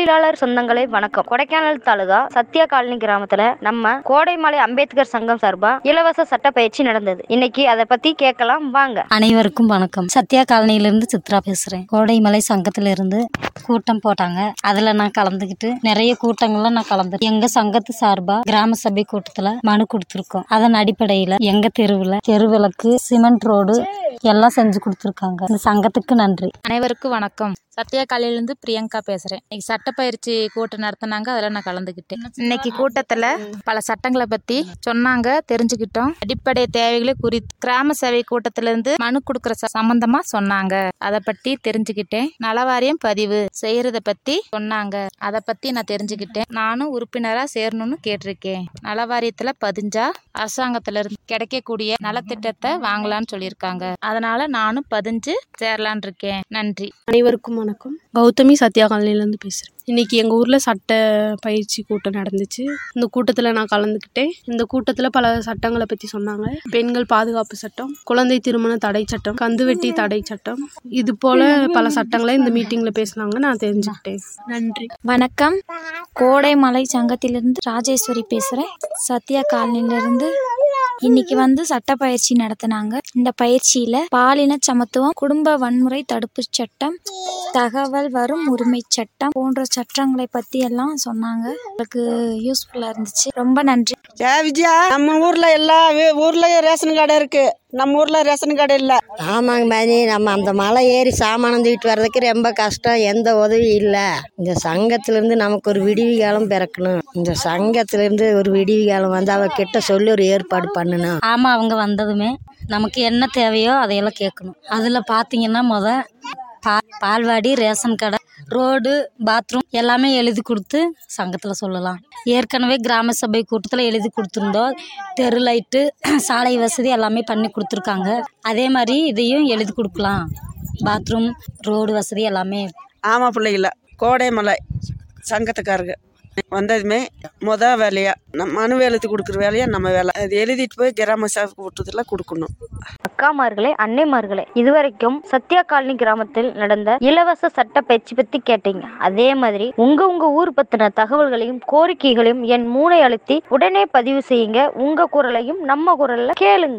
தொழிலாளர் சொந்தங்களே வணக்கம் கொடைக்கானல் தாலுகா சத்யா காலனி கிராமத்துல நம்ம கோடைமலை அம்பேத்கர் சங்கம் சார்பா இலவச சட்ட பயிற்சி நடந்தது இன்னைக்கு அதை பத்தி கேட்கலாம் வாங்க அனைவருக்கும் வணக்கம் சத்யா காலனியிலிருந்து சித்ரா பேசுகிறேன் கோடைமலை சங்கத்திலிருந்து கூட்டம் போட்டாங்க அதில் நான் கலந்துக்கிட்டு நிறைய கூட்டங்கள்ல நான் கலந்து எங்கள் சங்கத்து சார்பாக கிராம சபை கூட்டத்தில் மனு கொடுத்துருக்கோம் அதன் அடிப்படையில் எங்கள் தெருவில் தெருவிளக்கு சிமெண்ட் ரோடு எல்லாம் செஞ்சு கொடுத்துருக்காங்க இந்த சங்கத்துக்கு நன்றி அனைவருக்கும் வணக்கம் சத்யா காலையிலேருந்து பிரியங்கா பேசுகிறேன் இன்னைக்கு சட்டப்பயிற்சி கூட்டம் நடத்தினாங்க அதில் நான் கலந்துக்கிட்டேன் இன்னைக்கு கூட்டத்தில் பல சட்டங்களை பற்றி சொன்னாங்க தெரிஞ்சுக்கிட்டோம் அடிப்படை தேவைகளை குறித்து கிராம சபை கூட்டத்திலேருந்து மனு கொடுக்குற சம்பந்தமாக சொன்னாங்க அதை பற்றி தெரிஞ்சுக்கிட்டேன் நலவாரியம் பதிவு செய்கிறத பற்றி சொன்னாங்க அதை பற்றி நான் தெரிஞ்சுக்கிட்டேன் நானும் உறுப்பினராக சேரணும்னு கேட்டிருக்கேன் நலவாரியத்தில் பதிஞ்சா அரசாங்கத்துல இருந்து கிடைக்கக்கூடிய நலத்திட்டத்தை வாங்கலாம்னு சொல்லியிருக்காங்க அதனால நானும் பதிஞ்சு சேரலான் இருக்கேன் நன்றி அனைவருக்கும் வணக்கம் கௌதமி சத்யா காலனிலேருந்து பேசுகிறேன் இன்றைக்கி எங்கள் ஊரில் சட்ட பயிற்சி கூட்டம் நடந்துச்சு இந்த கூட்டத்தில் நான் கலந்துக்கிட்டேன் இந்த கூட்டத்தில் பல சட்டங்களை பற்றி சொன்னாங்க பெண்கள் பாதுகாப்பு சட்டம் குழந்தை திருமண தடை சட்டம் கந்துவெட்டி தடை சட்டம் இது போல் பல சட்டங்களை இந்த மீட்டிங்கில் பேசினாங்க நான் தெரிஞ்சுக்கிட்டேன் நன்றி வணக்கம் கோடைமலை சங்கத்திலிருந்து ராஜேஸ்வரி பேசுகிறேன் சத்யா காலனிலிருந்து இன்னைக்கு வந்து சட்ட பயிற்சி நடத்தினாங்க இந்த பயிற்சியில பாலின சமத்துவம் குடும்ப வன்முறை தடுப்பு சட்டம் தகவல் வரும் உரிமை சட்டம் போன்ற சட்டங்களை பத்தி எல்லாம் சொன்னாங்க எனக்கு யூஸ்ஃபுல்லா இருந்துச்சு ரொம்ப நன்றி ஏ விஜயா நம்ம ஊர்ல எல்லா வீ- ஊர்லயும் ரேஷன் கடை இருக்கு நம்ம ஊர்ல ரேஷன் கடை இல்ல ஆமாங்க மேனி நம்ம அந்த மலை ஏறி சாமானம் தூக்கிட்டு வர்றதுக்கு ரொம்ப கஷ்டம் எந்த உதவியும் இல்லை இந்த சங்கத்திலேருந்து நமக்கு ஒரு விடிவு காலம் பிறக்கணும் இந்த சங்கத்திலேருந்து ஒரு விடிவு காலம் வந்து அவ கிட்ட சொல்லி ஒரு ஏற்பாடு பண்ணணும் ஆமாம் அவங்க வந்ததுமே நமக்கு என்ன தேவையோ அதையெல்லாம் கேட்கணும் அதில் பார்த்தீங்கன்னா முத பா பால்வாடி ரேஷன் கடை ரோடு பாத்ரூம் எல்லாமே எழுதி கொடுத்து சங்கத்தில் சொல்லலாம் ஏற்கனவே கிராம சபை கூட்டத்தில் எழுதி கொடுத்துருந்தோம் தெரு லைட்டு சாலை வசதி எல்லாமே பண்ணி கொடுத்துருக்காங்க அதே மாதிரி இதையும் எழுதி கொடுக்கலாம் பாத்ரூம் ரோடு வசதி எல்லாமே ஆமா பிள்ளைகள கோடைமலை சங்கத்துக்காரங்க வந்ததுமே முத வேலையா நம்ம மனு எழுதி கொடுக்குற வேலையா நம்ம வேலை அது எழுதிட்டு போய் கிராம சபை கூட்டத்தில் கொடுக்கணும் அக்காமார்களே அன்னைமார்களே இதுவரைக்கும் சத்யா காலனி கிராமத்தில் நடந்த இலவச சட்ட பயிற்சி பத்தி கேட்டீங்க அதே மாதிரி உங்க உங்க ஊர் பத்தின தகவல்களையும் கோரிக்கைகளையும் என் மூளை அழுத்தி உடனே பதிவு செய்யுங்க உங்க குரலையும் நம்ம குரல்ல கேளுங்க